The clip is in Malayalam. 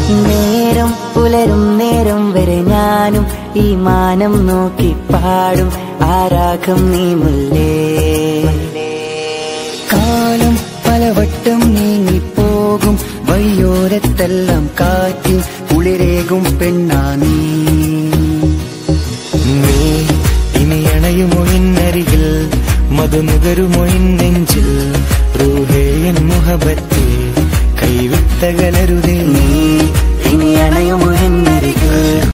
നേരം പുലരും നേരം വരെ ഞാനും ഈ മാനം നോക്കി പാടും ആരാഗം നീ മുല്ലേ കാലം പലവട്ടം നീങ്ങിപ്പോകും വഴിയോരത്തെല്ലാം കാറ്റിൽ കുളിരേകും പെണ്ണാ നീ നീ ഇനി അണയുമോ ഇന്നരികിൽ മധുനുകരുമോ നെഞ്ചിൽ റൂഹേയൻ മുഹബത്തെ കൈവിട്ടകലരുതേ നീ ഇനി അണയുമോ എന്നരികിൽ